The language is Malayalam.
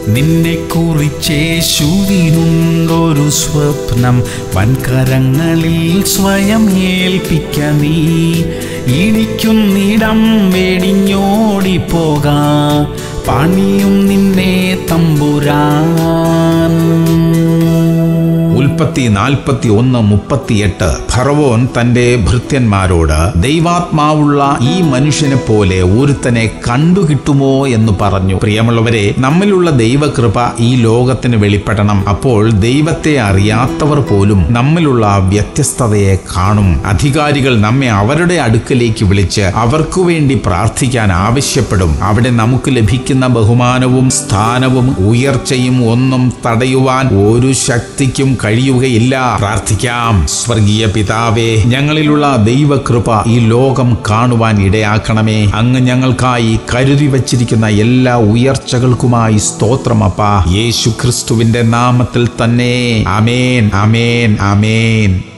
നിന്നെ കുറിച്ചേശുവിനുണ്ടൊരു സ്വപ്നം വൻകരങ്ങളിൽ സ്വയം ഏൽപ്പിക്ക നീ ഇടിക്കുന്നിടം വെടിഞ്ഞോടിപ്പോക പണിയും നിന്നെ തമ്പുരാൻ ഉൽപ്പത്തി നാൽപ്പത്തി ഒന്ന് മുപ്പത്തിയെട്ട് ഫറവോൻ തന്റെ ഭൃത്യന്മാരോട് ദൈവാത്മാവുള്ള ഈ മനുഷ്യനെ പോലെ ഒരുത്തനെ കണ്ടുകിട്ടുമോ എന്ന് പറഞ്ഞു പ്രിയമുള്ളവരെ നമ്മിലുള്ള ദൈവകൃപ ഈ ലോകത്തിന് വെളിപ്പെടണം അപ്പോൾ ദൈവത്തെ അറിയാത്തവർ പോലും നമ്മിലുള്ള വ്യത്യസ്തതയെ കാണും അധികാരികൾ നമ്മെ അവരുടെ അടുക്കലേക്ക് വിളിച്ച് അവർക്കു വേണ്ടി പ്രാർത്ഥിക്കാൻ ആവശ്യപ്പെടും അവിടെ നമുക്ക് ലഭിക്കുന്ന ബഹുമാനവും സ്ഥാനവും ഉയർച്ചയും ഒന്നും തടയുവാൻ ഒരു ശക്തിക്കും കഴിയുകയില്ല പ്രാർത്ഥിക്കാം സ്വർഗീയ പിതാവേ ഞങ്ങളിലുള്ള ദൈവകൃപ ഈ ലോകം കാണുവാൻ ഇടയാക്കണമേ അങ്ങ് ഞങ്ങൾക്കായി കരുതി വച്ചിരിക്കുന്ന എല്ലാ ഉയർച്ചകൾക്കുമായി സ്തോത്രമപ്പ യേശു ക്രിസ്തുവിന്റെ നാമത്തിൽ തന്നെ അമേൻ അമേൻ അമേൻ